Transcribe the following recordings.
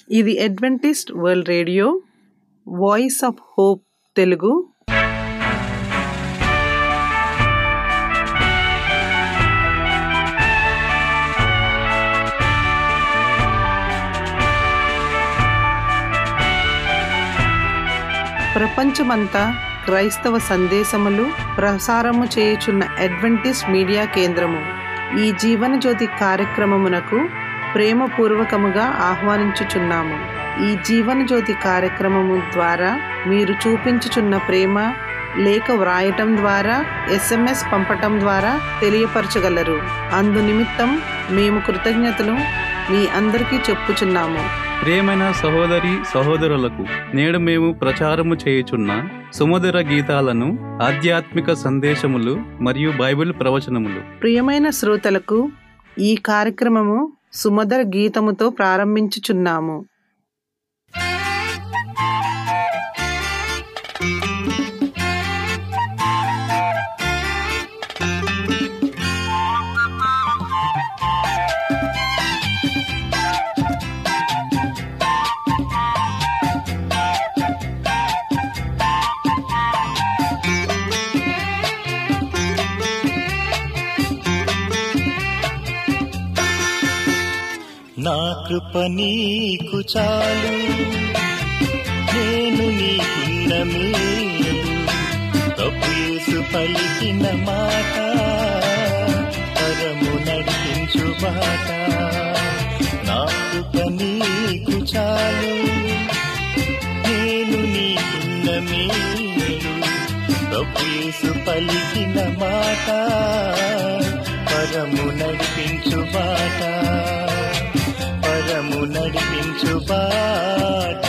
ఇది Adventist world radio voice of hope Telugu ప్రపంచమంతా క్రైస్తవ సందేశములు ప్రసారము చేయుచున్న అడ్వెంటిస్ట్ మీడియా కేంద్రము ఈ జీవన జ్యోతి కార్యక్రమమునకు ప్రేమపూర్వకముగా ఆహ్వానించుచున్నాము ఈ జీవన జ్యోతి కార్యక్రమము ద్వారా మీరు చూపించుచున్న ప్రేమ లేఖ వ్రాయటం ద్వారా ఎస్ఎంఎస్ పంపటం ద్వారా తెలియపరచగలరు అందు నిమిత్తం మేము కృతజ్ఞతలు మీ అందరికీ చెప్పుచున్నాము ప్రియమైన సహోదరి సహోదరులకు నేడు మేము ప్రచారము చేయుచున్న సుమధుర గీతాలను ఆధ్యాత్మిక సందేశములు మరియు బైబిల్ ప్రవచనములు ప్రియమైన శ్రోతలకు ఈ కార్యక్రమము సుమధుర గీతముతో ప్రారంభించుచున్నాము నా కృప నీకు చాలు నేను నీకున్న మేలు ప్రభుయేసు పలికిన మాట పరము నడిపించు బాట నా కృప నీకు చాలు నేను నీకున్న మేలు ప్రభుయేసు పలికిన మాట పరము నడిపించు బాట పరము నడిపించు బాట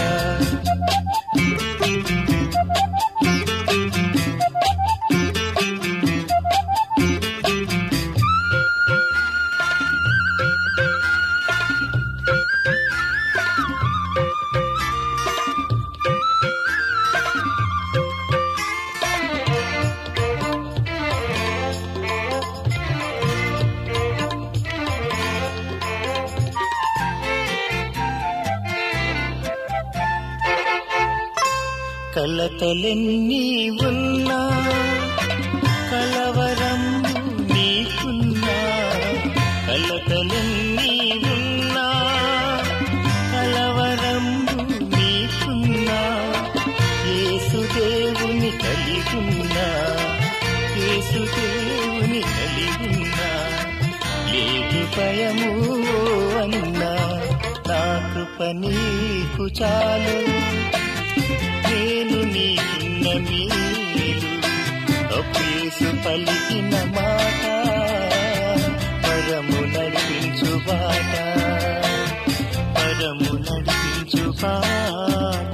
కలతలెన్ని ఉన్నా కలవరం నీకున్నా కలతలెన్ని ఉన్నా కలవరం నీకున్నా యేసుదేవుని కలిగున్నా యేసుదేవుని కలిగున్నా లేదు భయము అన్నా నా కృప నీకు చాలు నేను నీకున్న మేలు అప్పేసు పలికిన మాట పరము నడిపించు బాట పరము నడిపించు బాట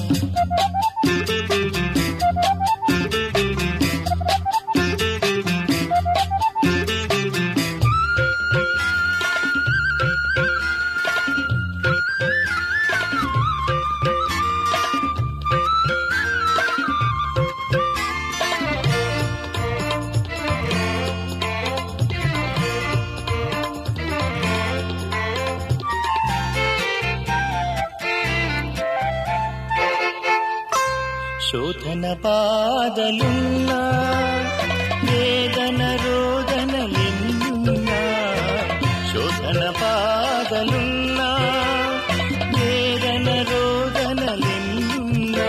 శోధన బాధలున్నా వేదన రోదనలెన్నున్నా శోధన బాధలున్నా వేదన రోదనలెన్నున్నా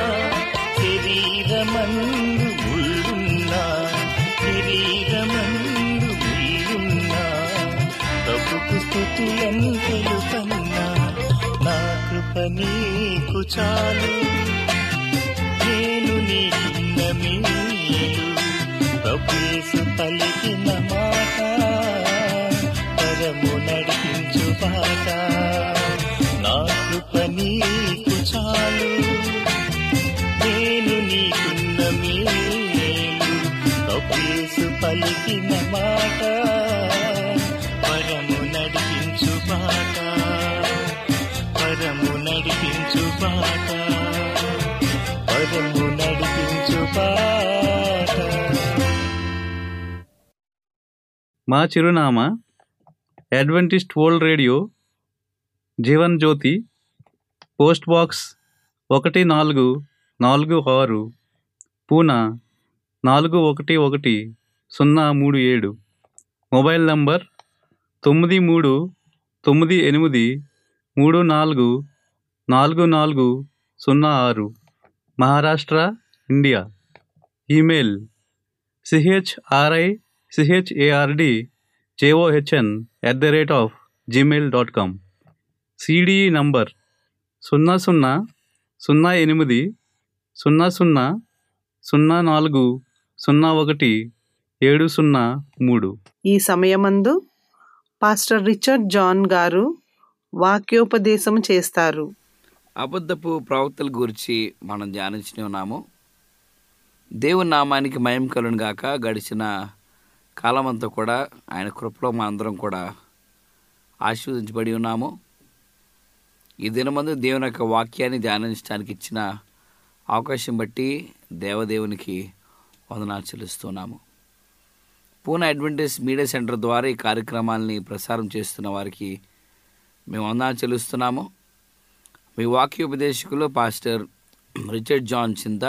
శరీరమందు ముళ్ళున్నా శరీరమందు ముళ్ళున్నా ప్రభుకు స్థుతులను తెలుపన్నా నా కృప నీకు చాలు నేను నీకున్న మేలు ప్రభుయేసు పలికిన మాట పరము నడిపించు బాట నా కృప నీకు చాలు నేను నీకున్న మేలు ప్రభుయేసు పలికిన మాట పరము నడిపించు బాట పరము నడిపించు బాట పరము నడిపించు బాట మా చిరునామా Adventist world radio Jeevan Jyoti post box ఒకటి నాలుగు నాలుగు ఆరు పూనా నాలుగు ఒకటి ఒకటి సున్నా మూడు ఏడు మొబైల్ నంబర్ తొమ్మిది మూడు తొమ్మిది ఎనిమిది మూడు నాలుగు నాలుగు నాలుగు సున్నా ఆరు Maharashtra India email C H R I C H A R D J O H N at the rate of Gmail dot com C D E number సున్నా సున్నా సున్నా ఎనిమిది సున్నా సున్నా సున్నా నాలుగు సున్నా ఒకటి ఏడు సున్నా మూడు ఈ సమయమందు పాస్టర్ రిచర్డ్ జాన్ గారు వాక్యోపదేశం చేస్తారు అబద్ధపు ప్రవక్తల గురించి మనం ధ్యానించి ఉన్నాము దేవుని నామానికి మయం కలును గాక గడిచిన కాలమంతా కూడా ఆయన కృపలో మా అందరం కూడా ఆశీర్వదించబడి ఉన్నాము ఈ దినమందు దేవుని యొక్క వాక్యాన్ని ధ్యానించడానికి ఇచ్చిన అవకాశం బట్టి దేవదేవునికి వందనాలు చెల్లిస్తున్నాము పూనా అడ్వెంటేజ్ మీడియా సెంటర్ ద్వారా ఈ కార్యక్రమాల్ని ప్రసారం చేస్తున్న వారికి మేము వందనాలు చెల్లిస్తున్నాము మీ వాక్యోపదేశకులు పాస్టర్ రిచర్డ్ జాన్ చింత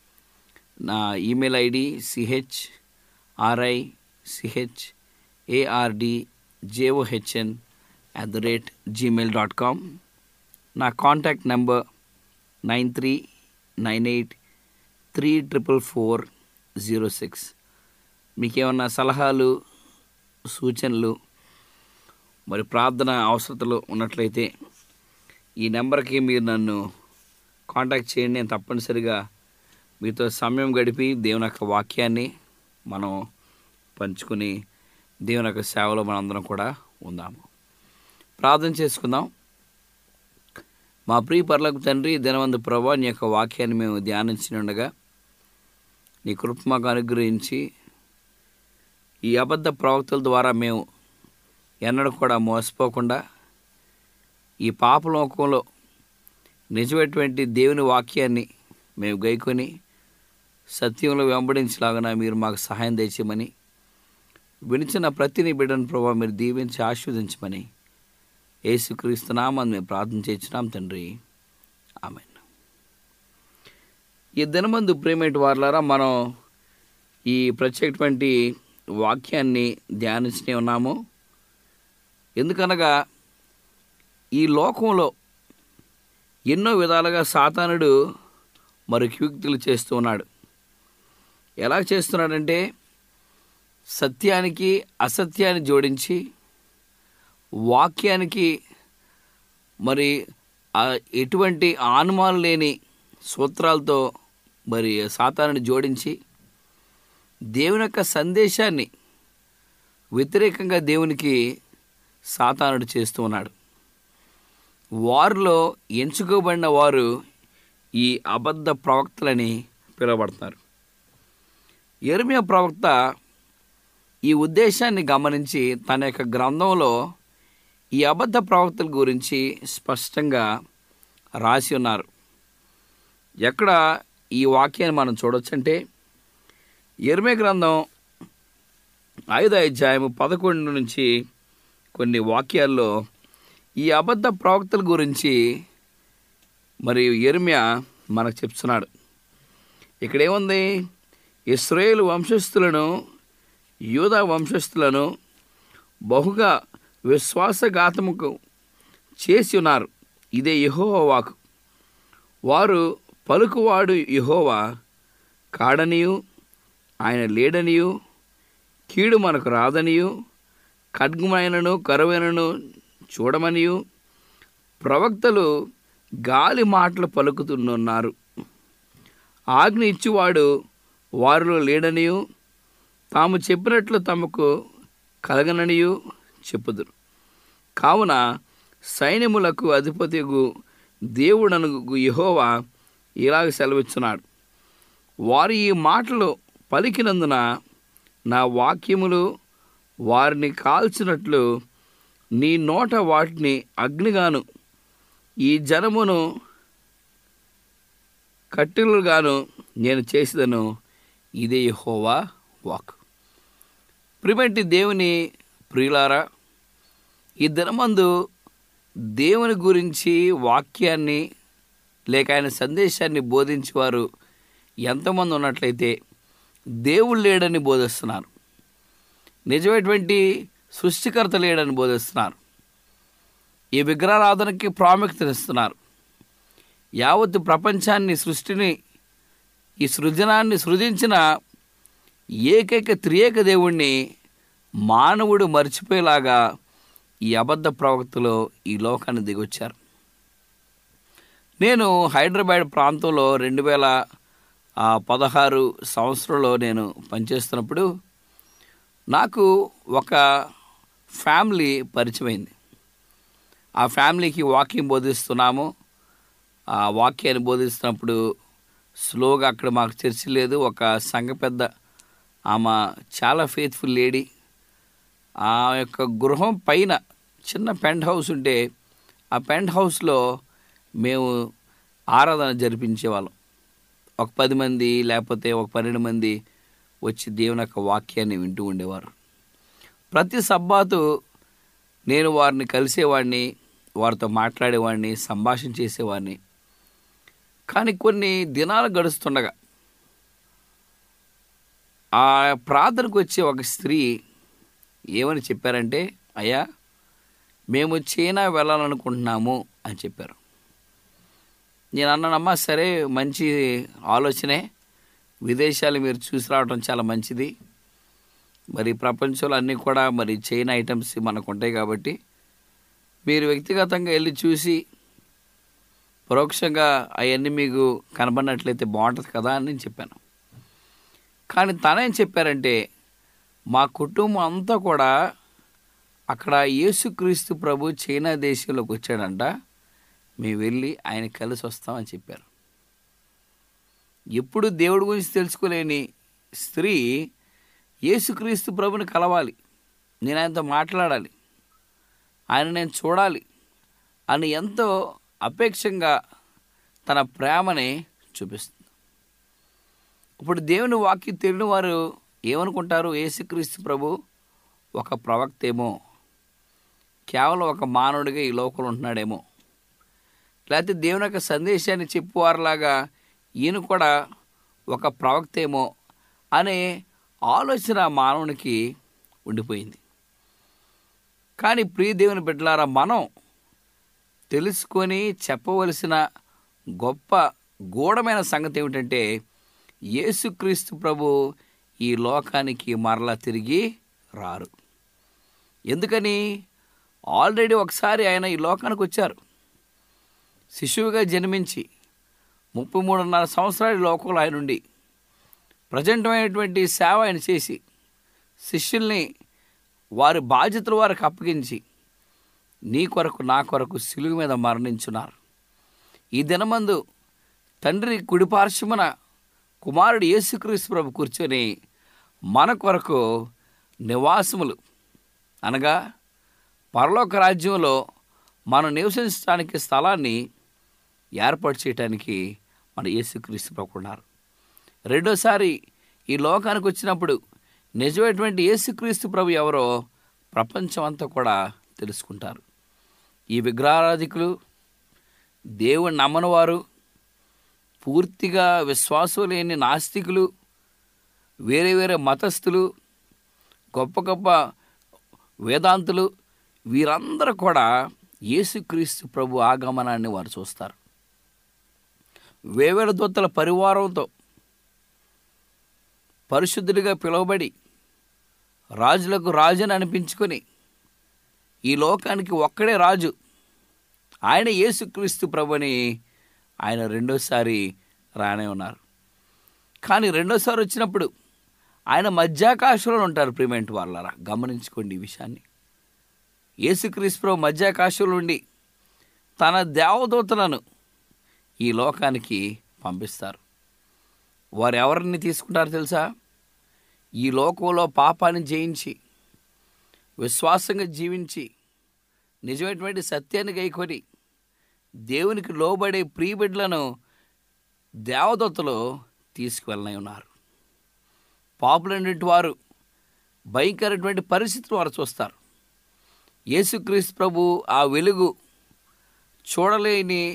నా email I D C H R I C H A R D J O H N at the rate Gmail dot com నా contact number nine three nine eight three triple four zero six మీకు ఏమన్నా సలహాలు సూచనలు మరి ప్రార్థన అవసరతలు ఉన్నట్లయితే ఈ నెంబర్కి మీరు నన్ను కాంటాక్ట్ చేయండి నేను తప్పనిసరిగా మీతో సమయం గడిపి దేవుని యొక్క వాక్యాన్ని మనం పంచుకుని దేవుని యొక్క సేవలో మనందరం కూడా ఉందాము ప్రార్థన చేసుకుందాం మా ప్రియ పర్లకు తండ్రి దినవంతు ప్రభా నీ యొక్క వాక్యాన్ని మేము ధ్యానించి ఉండగా నీ కృప మాకు అనుగ్రహించి ఈ అబద్ధ ప్రవక్తల ద్వారా మేము ఎన్నడూ కూడా మోసపోకుండా ఈ పాపలోకంలో నిజమైనటువంటి దేవుని వాక్యాన్ని మేము గైకొని సత్యంలో వెంబడించలాగా మీరు మాకు సహాయం తెచ్చేయమని వినిచిన ప్రతి నీ బిడ్డను ప్రభావ మీరు దీవించి ఆశీర్వదించమని యేసుక్రీస్తు నామని మేము ప్రార్థన చేయించున్నాం తండ్రి ఆమె ఈ దినమందు ప్రేమేటి వారులారా మనం ఈ ప్రత్యేకటువంటి వాక్యాన్ని ధ్యానించనే ఉన్నాము ఎందుకనగా ఈ లోకంలో ఎన్నో విధాలుగా సాతానుడు మరి క్యుక్తులు చేస్తూ ఉన్నాడు ఎలా చేస్తున్నాడంటే సత్యానికి అసత్యాన్ని జోడించి వాక్యానికి మరి ఆ ఎటువంటి ఆనుమానం లేని సూత్రాలతో మరి సాతానుని జోడించి దేవుని యొక్క సందేశాన్ని వ్యతిరేకంగా దేవునికి సాతానుడు చేస్తూ ఉన్నాడు వారిలో ఎంచుకోబడిన వారు ఈ అబద్ధ ప్రవక్తలని పిలువబడతారు ఎర్మియా ప్రవక్త ఈ ఉద్దేశాన్ని గమనించి తన యొక్క గ్రంథంలో ఈ అబద్ధ ప్రవక్తల గురించి స్పష్టంగా రాసి ఉన్నారు ఎక్కడ ఈ వాక్యాన్ని మనం చూడొచ్చంటే ఎర్మే గ్రంథం ఐదో అధ్యాయము పదకొండు నుంచి కొన్ని వాక్యాల్లో ఈ అబద్ధ ప్రవక్తల గురించి మరి ఎర్మియా మనకు చెప్తున్నాడు ఇక్కడ ఏముంది ఇస్రాయేల్ వంశస్థులను యూదా వంశస్థులను బహుగా విశ్వాసఘాతముకు చేసి ఉన్నారు ఇదే యెహోవా వాకు వారు పలుకువాడు యెహోవా కాడనియు ఆయన లేడనియు కీడు మనకు రాదనియు ఖడ్గమైనను కరువైనను చూడమనియు ప్రవక్తలు గాలి మాటలు పలుకుతున్నారు ఆజ్ఞ ఇచ్చువాడు వారిలో లేడనియు తాము చెప్పినట్లు తమకు కలగననియు చెప్పుదురు కావున సైన్యములకు అధిపతిగు దేవుడను యెహోవా ఇలాగ సెలవిస్తున్నాడు వారు ఈ మాటలు పలికినందున నా వాక్యములు వారిని కాల్చినట్లు నీ నోట వాటిని అగ్నిగాను ఈ జనమును కట్టెలుగాను నేను చేసేదను ఇదే యెహోవా వాక్ ప్రిమెంటి దేవుని ప్రియులారా ఈ దినమందు దేవుని గురించి వాక్యాన్ని లేక ఆయన సందేశాన్ని బోధించేవారు ఎంతమంది ఉన్నట్లయితే దేవుడు లేడని బోధిస్తున్నారు నిజమైనటువంటి సృష్టికర్త లేడని బోధిస్తున్నారు ఈ విగ్రహారాధనకి ప్రాముఖ్యతనిస్తున్నారు యావత్ ప్రపంచాన్ని సృష్టిని ఈ సృజనాన్ని సృజించిన ఏకైక త్రియేక దేవుణ్ణి మానవుడు మర్చిపోయేలాగా ఈ అబద్ధ ప్రవక్తలు ఈ లోకాన్ని దిగొచ్చారు నేను హైదరాబాద్ ప్రాంతంలో రెండు వేల ఆ, పదహారు సంవత్సరంలో నేను పనిచేస్తున్నప్పుడు నాకు ఒక ఫ్యామిలీ పరిచయమైంది ఆ ఫ్యామిలీకి వాకింగ్ బోధిస్తున్నాము ఆ వాక్యాన్ని బోధిస్తున్నప్పుడు స్లోగా అక్కడ మాకు చర్చి లేదు ఒక సంఘ పెద్ద ఆమె చాలా ఫేత్ఫుల్ లేడీ ఆ యొక్క గృహం పైన చిన్న పెంట్ హౌస్ ఉంటే ఆ పెంట్ హౌస్లో మేము ఆరాధన జరిపించేవాళ్ళం ఒక పది మంది లేకపోతే ఒక పన్నెండు మంది వచ్చి దేవుని యొక్క వాక్యాన్ని వింటూ ఉండేవారు ప్రతి సబ్బాతు నేను వారిని కలిసేవాడిని వారితో మాట్లాడేవాడిని సంభాషణ చేసేవాడిని కానీ కొన్ని దినాలు గడుస్తుండగా ఆ ప్రార్థనకు వచ్చే ఒక స్త్రీ ఏమని చెప్పారంటే అయ్యా మేము చైనా వెళ్ళాలనుకుంటున్నాము అని చెప్పారు నేను అన్నానమ్మా సరే మంచి ఆలోచనే విదేశాలు మీరు చూసి రావడం చాలా మంచిది మరి ప్రపంచంలో అన్నీ కూడా మరి చైనా ఐటమ్స్ మనకు ఉంటాయి కాబట్టి మీరు వ్యక్తిగతంగా వెళ్ళి చూసి పరోక్షంగా అవన్నీ మీకు కనబడినట్లయితే బాగుంటుంది కదా అని నేను చెప్పాను కానీ తనేం చెప్పారంటే మా కుటుంబం అంతా కూడా అక్కడ యేసుక్రీస్తు ప్రభు చైనా దేశంలోకి వచ్చాడంట మేము వెళ్ళి ఆయన కలిసి వస్తామని చెప్పారు ఎప్పుడు దేవుడి గురించి తెలుసుకోలేని స్త్రీ యేసుక్రీస్తు ప్రభుని కలవాలి నేను ఆయనతో మాట్లాడాలి ఆయన నేను చూడాలి అని ఎంతో అపేక్షంగా తన ప్రేమని చూపిస్తుంది ఇప్పుడు దేవుని వాక్యం తెలియని వారు ఏమనుకుంటారు యేసుక్రీస్తు ప్రభు ఒక ప్రవక్త ఏమో కేవలం ఒక మానవుడిగా ఈ లోకంలో ఉంటున్నాడేమో లేకపోతే దేవుని యొక్క సందేశాన్ని చెప్పువారిలాగా ఈయన కూడా ఒక ప్రవక్త ఏమో అనే ఆలోచన ఆ మానవునికి ఉండిపోయింది కానీ ప్రియ దేవుని బిడ్డలారా మనం తెలుసుకొని చెప్పవలసిన గొప్ప గూఢమైన సంగతి ఏమిటంటే యేసుక్రీస్తు ప్రభు ఈ లోకానికి మరలా తిరిగి రారు ఎందుకని ఆల్రెడీ ఒకసారి ఆయన ఈ లోకానికి వచ్చారు శిశువుగా జన్మించి ముప్పై మూడున్నర సంవత్సరాల ఈ లోకంలో ఆయన ఉండి ప్రజెంటమైనటువంటి సేవ ఆయన చేసి శిష్యుల్ని వారి బాధ్యతలు వారికి అప్పగించి నీ కొరకు నా కొరకు సిలుగు మీద మరణించున్నారు ఈ దినమందు తండ్రి కుడిపార్శ్వమున కుమారుడు యేసుక్రీస్తు ప్రభు కూర్చొని మన కొరకు నివాసములు అనగా పరలోక రాజ్యంలో మనం నివసించడానికి స్థలాన్ని ఏర్పాటు చేయడానికి మన యేసుక్రీస్తు ప్రభు ఉన్నారు రెండోసారి ఈ లోకానికి వచ్చినప్పుడు నిజమైనటువంటి యేసుక్రీస్తు ప్రభు ఎవరో ప్రపంచం అంతా కూడా తెలుసుకుంటారు ఈ విగ్రహారాధికులు దేవుని నమ్మని వారు పూర్తిగా విశ్వాసం లేని నాస్తికులు వేరే వేరే మతస్థులు గొప్ప గొప్ప వేదాంతులు వీరందరూ కూడా యేసుక్రీస్తు ప్రభు ఆగమనాన్ని వారు చూస్తారు వేవేల దూతల పరివారంతో పరిశుద్ధుడిగా పిలువబడి రాజులకు రాజుని అనిపించుకొని ఈ లోకానికి ఒక్కడే రాజు ఆయన యేసుక్రీస్తు ప్రభుని ఆయన రెండోసారి రానే ఉన్నారు కానీ రెండోసారి వచ్చినప్పుడు ఆయన మధ్యాకాశంలో ఉంటారు ప్రిమెంట్ వాళ్ళరా గమనించుకోండి ఈ విషయాన్ని యేసుక్రీస్తు ప్రభు మధ్యాకాశంలో ఉండి తన దేవదూతలను ఈ లోకానికి పంపిస్తారు వారు ఎవరిని తీసుకుంటారు తెలుసా ఈ లోకంలో పాపాన్ని జయించి విశ్వాసంగా జీవించి నిజమైనటువంటి సత్యాన్ని గైకొని దేవునికి లోబడే ప్రియబిడ్లను దేవదత్తులు తీసుకువెళ్ళనై ఉన్నారు పాపులైనటువంటి వారు భయంకరమైనటువంటి పరిస్థితులు వారు చూస్తారు యేసుక్రీస్తు ప్రభు ఆ వెలుగు చూడలేని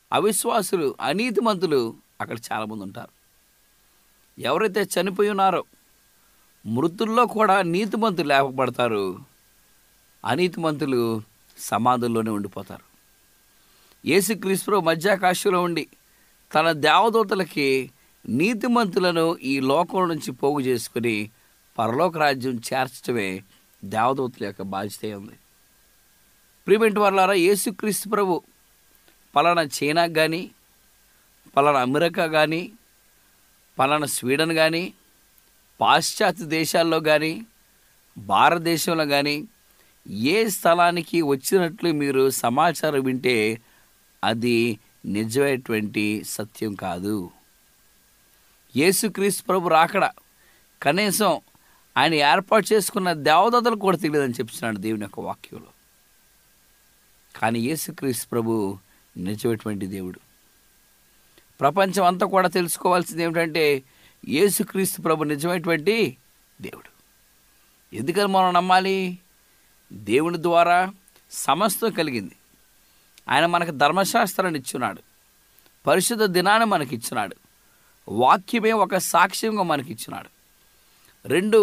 అవిశ్వాసులు అనీతిమంతులు అక్కడ చాలామంది ఉంటారు ఎవరైతే చనిపోయి ఉన్నారో మృతుల్లో కూడా నీతిమంతులు లేపబడతారు అనీతిమంతులు సమాధుల్లోనే ఉండిపోతారు యేసుక్రీస్తు మధ్యాకాశంలో ఉండి తన దేవదూతలకి నీతిమంతులను ఈ లోకం నుంచి పోగు చేసుకుని పరలోక రాజ్యం చేర్చడమే దేవదూతల యొక్క బాధ్యత ఉంది ప్రియమెంటి వాళ్ళారా యేసుక్రీస్తు ప్రభు పలానా చైనాకు కానీ పలానా అమెరికా కానీ పలానా స్వీడన్ కానీ పాశ్చాత్య దేశాల్లో కానీ భారతదేశంలో కానీ ఏ స్థలానికి వచ్చినట్లు మీరు సమాచారం వింటే అది నిజమైనటువంటి సత్యం కాదు యేసుక్రీస్తు ప్రభు రాకడ కనీసం ఆయన ఏర్పాటు చేసుకున్న దేవదతలు కూడా తెలియదని చెప్తున్నాడు దేవుని యొక్క వాక్యంలో కానీ యేసుక్రీస్తు ప్రభు నిజమైనటువంటి దేవుడు ప్రపంచం అంతా కూడా తెలుసుకోవాల్సింది ఏమిటంటే యేసుక్రీస్తు ప్రభు నిజమైనటువంటి దేవుడు ఎందుకని మనం నమ్మాలి దేవుని ద్వారా సమస్తం కలిగింది ఆయన మనకు ధర్మశాస్త్రాన్ని ఇచ్చున్నాడు పరిశుద్ధ దినాన్ని మనకి ఇచ్చినాడు వాక్యమే ఒక సాక్ష్యంగా మనకి ఇచ్చినాడు రెండు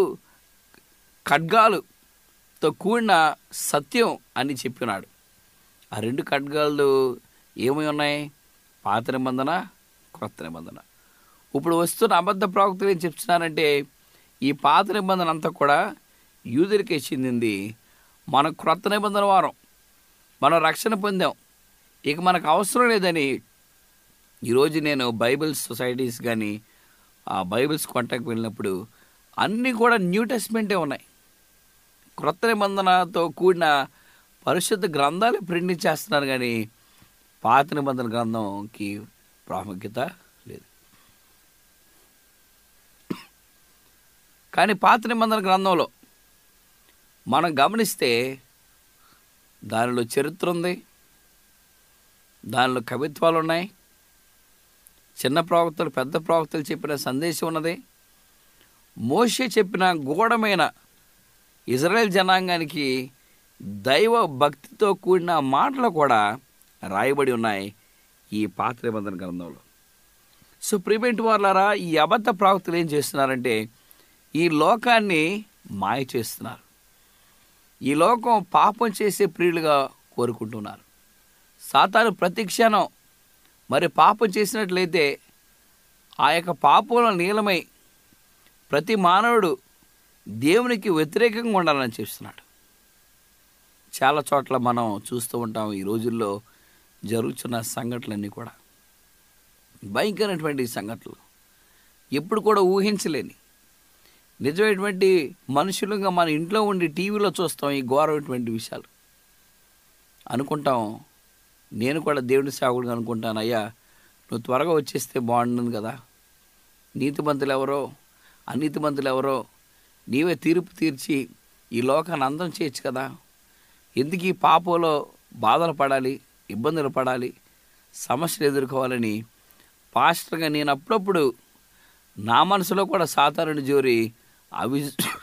ఖడ్గాలుతో కూడిన సత్యం అని చెప్పినాడు ఆ రెండు ఖడ్గాలు ఏమై ఉన్నాయి పాత నిబంధన క్రొత్త నిబంధన ఇప్పుడు వస్తున్న అబద్ధ ప్రవక్తలు ఏం చెప్తున్నారంటే ఈ పాత నిబంధన అంతా కూడా యూదులకే చెందింది మన క్రొత్త నిబంధన వారం మనం రక్షణ పొందాం ఇక మనకు అవసరం లేదని ఈరోజు నేను బైబిల్ సొసైటీస్ కానీ ఆ బైబిల్స్ కొంటకు వెళ్ళినప్పుడు అన్నీ కూడా న్యూ టెస్ట్మెంటే ఉన్నాయి క్రొత్త నిబంధనతో కూడిన పరిశుద్ధ గ్రంథాలు ప్రింట్ చేస్తున్నారు కానీ పాత నిబంధన గ్రంథంకి ప్రాముఖ్యత లేదు కానీ పాత నిబంధన గ్రంథంలో మనం గమనిస్తే దానిలో చరిత్ర ఉంది దానిలో కవిత్వాలు ఉన్నాయి చిన్న ప్రవక్తలు పెద్ద ప్రవక్తలు చెప్పిన సందేశం ఉన్నది మోషే చెప్పిన గూఢమైన ఇజ్రాయెల్ జనాంగానికి దైవ భక్తితో కూడిన మాటలు కూడా రాయబడి ఉన్నాయి ఈ పాత నిబంధన గ్రంథంలో సో ప్రివెంట్ వాళ్ళారా ఈ అబద్ధ ప్రవక్తలు ఏం చేస్తున్నారంటే ఈ లోకాన్ని మాయ చేస్తున్నారు ఈ లోకం పాపం చేసే ప్రియులుగా కోరుకుంటున్నారు సాతాను ప్రతి క్షణం మరి పాపం చేసినట్లయితే ఆ యొక్క పాపంలో నీలమై ప్రతి మానవుడు దేవునికి వ్యతిరేకంగా ఉండాలని చేస్తున్నాడు చాలా చోట్ల మనం చూస్తూ ఉంటాం ఈ రోజుల్లో జరుగుతున్న సంఘటనలన్నీ కూడా భయంకరమైనటువంటి సంఘటనలు ఎప్పుడు కూడా ఊహించలేని నిజమైనటువంటి మనుషులుగా మన ఇంట్లో ఉండి టీవీలో చూస్తాం ఈ ఘోరమైనటువంటి విషయాలు అనుకుంటాం నేను కూడా దేవుని సేవకుడిగా అనుకుంటాను అయ్యా నువ్వు త్వరగా వచ్చేస్తే బాగుంటుంది కదా నీతిమంతులు ఎవరో అనీతిమంతులు ఎవరో నీవే తీర్పు తీర్చి ఈ లోకాన్ని అందం చేయొచ్చు కదా ఎందుకు ఈ పాపంలో బాధలు పడాలి ఇబ్బందులు పడాలి సమస్యలు ఎదుర్కోవాలని పాస్టర్గా నేను అప్పుడప్పుడు నా మనసులో కూడా సాతారుని జోరి అవి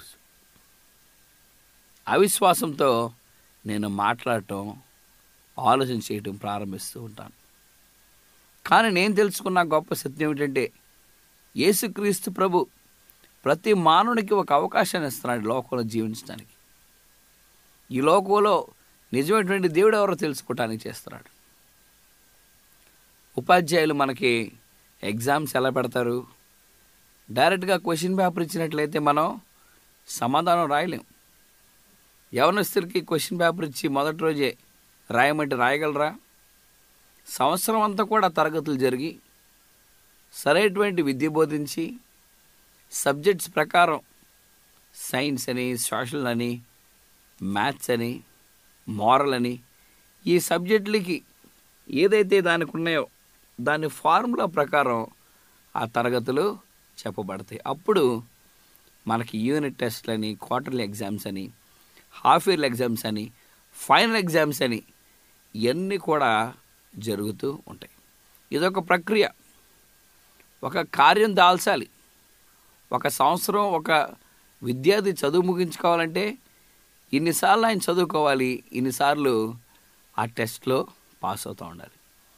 అవిశ్వాసంతో నేను మాట్లాడటం ఆలోచన చేయటం ప్రారంభిస్తూ ఉంటాను కానీ నేను తెలుసుకున్న గొప్ప సత్యం ఏమిటంటే యేసుక్రీస్తు ప్రభు ప్రతి మానవునికి ఒక అవకాశాన్ని ఇస్తున్నాడు ఈ లోకంలో జీవించడానికి ఈ లోకంలో నిజమైనటువంటి దేవుడు ఎవరో తెలుసుకోవటానికి చేస్తున్నాడు ఉపాధ్యాయులు మనకి ఎగ్జామ్స్ ఎలా పెడతారు డైరెక్ట్గా క్వశ్చన్ పేపర్ ఇచ్చినట్లయితే మనం సమాధానం రాయలేం యవనస్తులకి క్వశ్చన్ పేపర్ ఇచ్చి మొదటి రోజే రాయమంటే రాయగలరా సంవత్సరం అంతా కూడా తరగతులు జరిగి సరైనటువంటి విద్య బోధించి సబ్జెక్ట్స్ ప్రకారం సైన్స్ అని సోషల్ అని మ్యాథ్స్ అని మోరల్ అని ఈ సబ్జెక్టులకి ఏదైతే దానికి ఉన్నాయో దాని ఫార్ములా ప్రకారం ఆ తరగతులు చెప్పబడతాయి అప్పుడు మనకి యూనిట్ టెస్ట్లు క్వార్టర్లీ ఎగ్జామ్స్ అని హాఫ్ ఇయర్లీ ఎగ్జామ్స్ అని ఫైనల్ ఎగ్జామ్స్ అని ఇవన్నీ కూడా జరుగుతూ ఉంటాయి ఇదొక ప్రక్రియ ఒక కార్యం దాల్చాలి ఒక సంవత్సరం ఒక విద్యార్థి చదువు ముగించుకోవాలంటే ఇన్నిసార్లు ఆయన చదువుకోవాలి ఇన్నిసార్లు ఆ టెస్ట్లో పాస్ అవుతూ ఉండాలి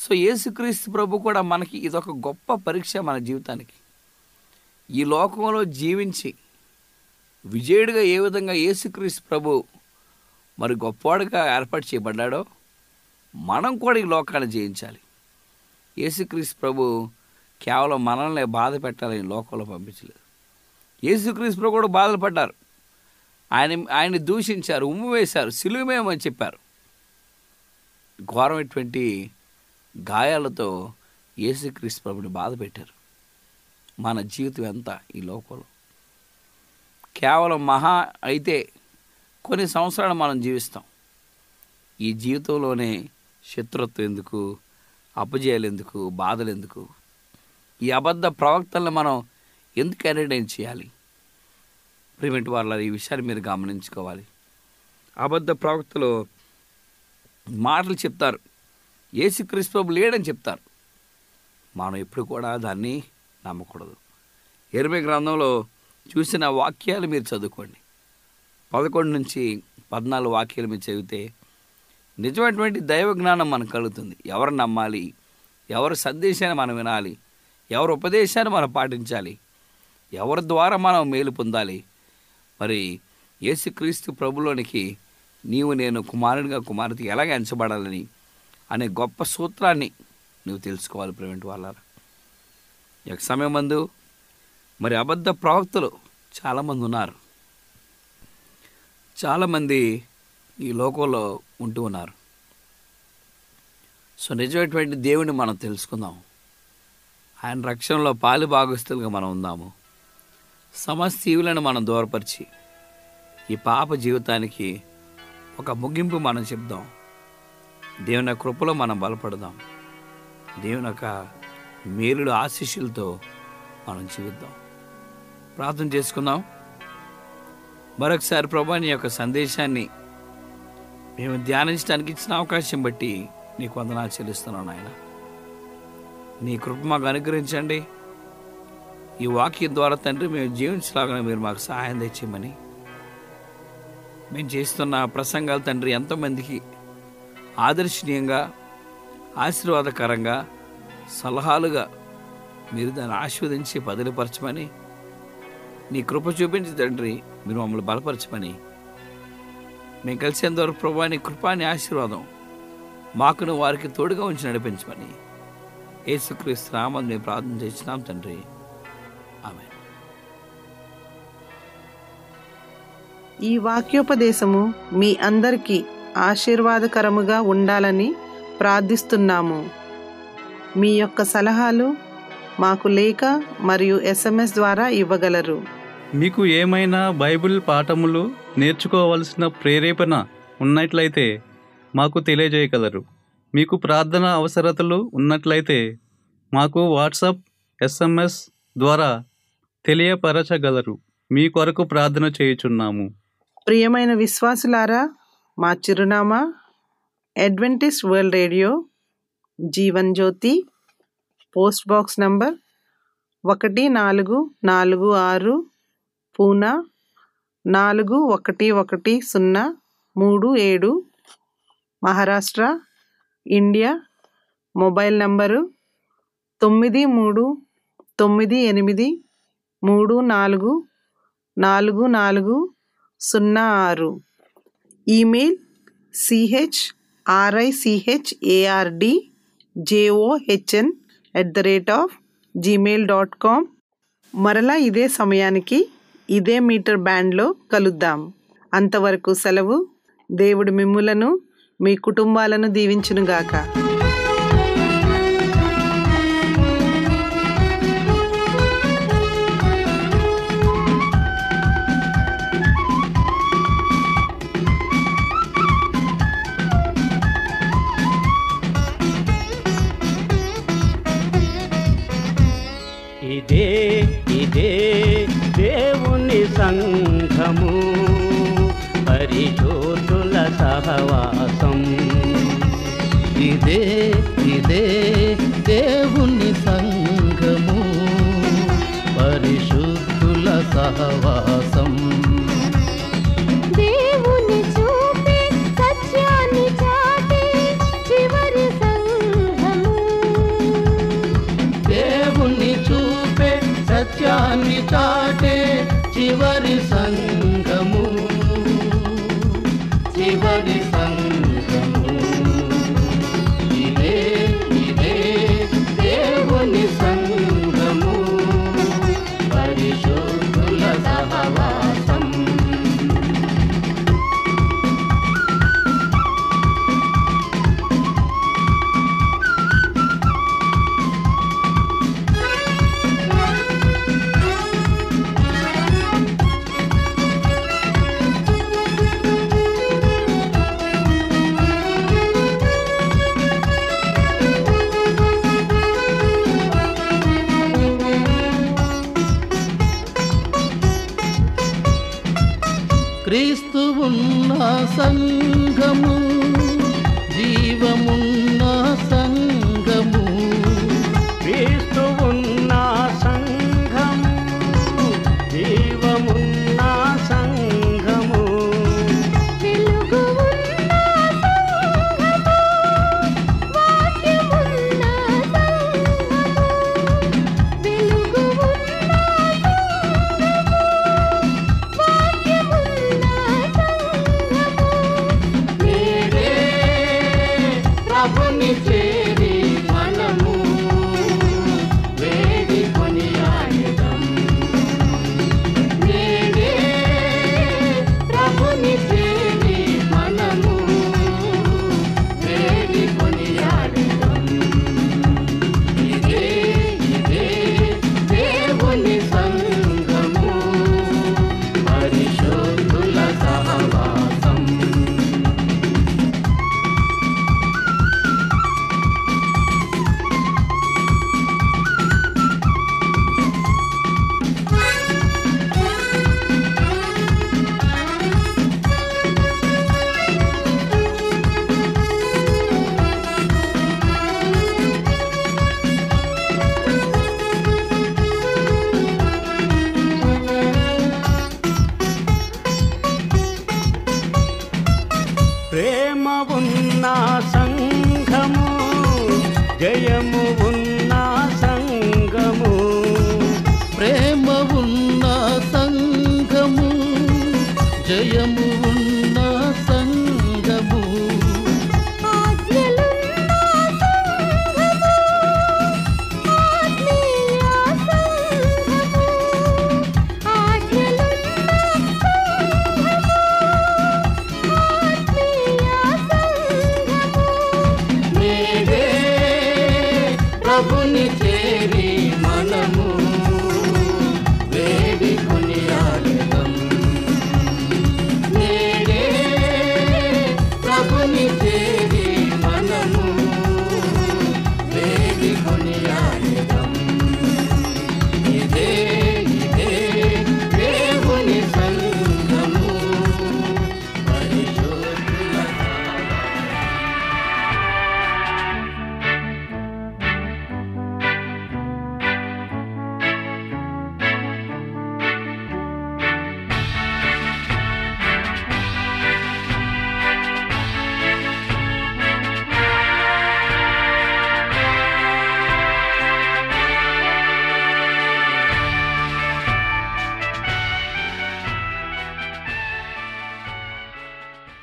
సో యేసుక్రీస్తు ప్రభు కూడా మనకి ఇదొక గొప్ప పరీక్ష మన జీవితానికి ఈ లోకంలో జీవించి విజయుడిగా ఏ విధంగా యేసుక్రీస్తు ప్రభు మరి గొప్పవాడుగా ఏర్పాటు చేయబడ్డాడో మనం కూడా ఈ లోకాన్ని జయించాలి యేసుక్రీస్తు ప్రభు కేవలం మనల్ని బాధ పెట్టాలని లోకంలో పంపించలేదు యేసుక్రీస్తు ప్రభు కూడా బాధలు పడ్డారు ఆయన ఆయన్ని దూషించారు ఉమ్ము వేశారు సిలువేమని చెప్పారు ఘోరమైనటువంటి గాయాలతో యేసుక్రీస్తు ప్రభుని బాధ పెట్టారు మన జీవితం ఎంత ఈ లోకంలో కేవలం మహా అయితే కొన్ని సంవత్సరాలు మనం జీవిస్తాం ఈ జీవితంలోనే శత్రుత్వం ఎందుకు అపజయాలు ఎందుకు బాధలు ఎందుకు ఈ అబద్ధ ప్రవక్తలను మనం ఎందుకు ఎంటర్టైన్ చేయాలి ప్రిమెంట్ వాళ్ళ ఈ విషయాన్ని మీరు గమనించుకోవాలి అబద్ధ ప్రవక్తలు మాటలు చెప్తారు ఏసుక్రీస్తు ప్రభు లేడని చెప్తారు మనం ఎప్పుడు కూడా దాన్ని నమ్మకూడదు ఇరవై గ్రంథంలో చూసిన వాక్యాలు మీరు చదువుకోండి పదకొండు నుంచి పద్నాలుగు వాక్యాలు మీరు చదివితే నిజమైనటువంటి దైవ జ్ఞానం మనకు కలుగుతుంది ఎవరు నమ్మాలి ఎవరి సందేశాన్ని మనం వినాలి ఎవరి ఉపదేశాన్ని మనం పాటించాలి ఎవరి ద్వారా మనం మేలు పొందాలి మరి యేసుక్రీస్తు ప్రభులోనికి నీవు నేను కుమారుడిగా కుమార్తె ఎలాగ ఎంచబడాలని అనే గొప్ప సూత్రాన్ని నువ్వు తెలుసుకోవాలి ప్రేమిటి వాళ్ళ యొక్క సమయం మందు మరి అబద్ధ ప్రవక్తలు చాలామంది ఉన్నారు చాలామంది ఈ లోకంలో ఉంటూ ఉన్నారు సో నిజమైనటువంటి దేవుని మనం తెలుసుకుందాం ఆయన రక్షణలో పాలు భాగస్తులుగా మనం ఉందాము సమస్త ఈవులను మనం దూరపరిచి ఈ పాప జీవితానికి ఒక ముగింపు మనం చెప్దాం దేవుని యొక్క కృపలో మనం బలపడదాం దేవుని యొక్క మేలుడు ఆశీస్సులతో మనం జీవిద్దాం ప్రార్థన చేసుకుందాం మరొకసారి ప్రభా నీ యొక్క సందేశాన్ని మేము ధ్యానించడానికి ఇచ్చిన అవకాశం బట్టి నీకు వందనాలు చెల్లిస్తున్నాను నాయన నీ కృప మాకు అనుగ్రహించండి ఈ వాక్యం ద్వారా తండ్రి మేము జీవించలాగా మీరు మాకు సహాయం తెచ్చేయమని మేము చేస్తున్న ప్రసంగాలు తండ్రి ఎంతోమందికి ఆదర్శనీయంగా ఆశీర్వాదకరంగా సలహాలుగా మీరు దాన్ని ఆస్వాదించి బదిలిపరచమని నీ కృప చూపించి తండ్రి మీరు మమ్మల్ని బలపరచమని మేము కలిసేంతవరకు ప్రభా నీ కృపాని ఆశీర్వాదం మాకును వారికి తోడుగా ఉంచి నడిపించమని యేసుక్రీస్తు నామం మేము ప్రార్థన చేసినాం తండ్రి ఆమె ఈ వాక్యోపదేశము మీ అందరికీ ఆశీర్వాదకరముగా ఉండాలని ప్రార్థిస్తున్నాము మీ యొక్క సలహాలు మాకు లేఖ మరియు ఎస్ఎంఎస్ ద్వారా ఇవ్వగలరు మీకు ఏమైనా బైబిల్ పాఠములు నేర్చుకోవలసిన ప్రేరేపణ ఉన్నట్లయితే మాకు తెలియజేయగలరు మీకు ప్రార్థన అవసరతలు ఉన్నట్లయితే మాకు వాట్సాప్ ఎస్ఎంఎస్ ద్వారా తెలియపరచగలరు మీ కొరకు ప్రార్థన చేయుచున్నాము ప్రియమైన విశ్వాసులారా మా చిరునామా Adventist world radio Jeevan Jyoti post box number ఒకటి నాలుగు నాలుగు ఆరు పూనా నాలుగు ఒకటి ఒకటి సున్నా మూడు ఏడు మహారాష్ట్ర ఇండియా మొబైల్ నంబరు తొమ్మిది మూడు తొమ్మిది ఎనిమిది మూడు నాలుగు నాలుగు నాలుగు సున్నా ఆరు email C H R I C H A R D J O H N at the rate of Gmail dot com మరలా ఇదే సమయానికి ఇదే మీటర్ బ్యాండ్లో కలుద్దాం అంతవరకు సెలవు దేవుడు మిమ్ములను మీ కుటుంబాలను దీవించునుగాక ఇదే ఇదే దేవుని సంఘము పరిశోధుల సహవాసం ఇదే ఇదే దేవుని సంఘము పరిశుద్ధుల సహవాసం దేవుని చూపే సత్యాన్ని చాటే చివరి సంఘము చివరి సంఘము చివరి సంఘము ఇదే ఇదే దేవుని సంఘము పరిశుద్ధుల సహవాసం క్రీస్తు ఉన్న సంఘము జీవమున్న సంఘము క్రీస్తు ఉన్న సంఘము జీవమున్న సంఘము వెలుగు ఉన్న సంఘము వాక్యమున్న సంఘము వెలుగు ఉన్న సంఘము వాక్యమున్న సంఘము నేడే ప్రభుని చేరి మనము వేడుకొని ఆడదాం నేడే ప్రభుని చేరి మనము వేడుకొని ఆడదాం ఇదే ఇదే దేవుని సంఘము పరిశుద్ధుల సహవాసం ప్రేమ ఉన్న సంఘము జయము ఉన్న సంఘము ప్రేమ ఉన్న సంఘము జయము ఉన్న సంఘము ఆజ్ఞలున్న సంఘము ఆత్మీయ సంఘము ఆజ్ఞలున్న సంఘము ఆత్మీయ సంఘము నేడే ప్రభుని చేరి మనము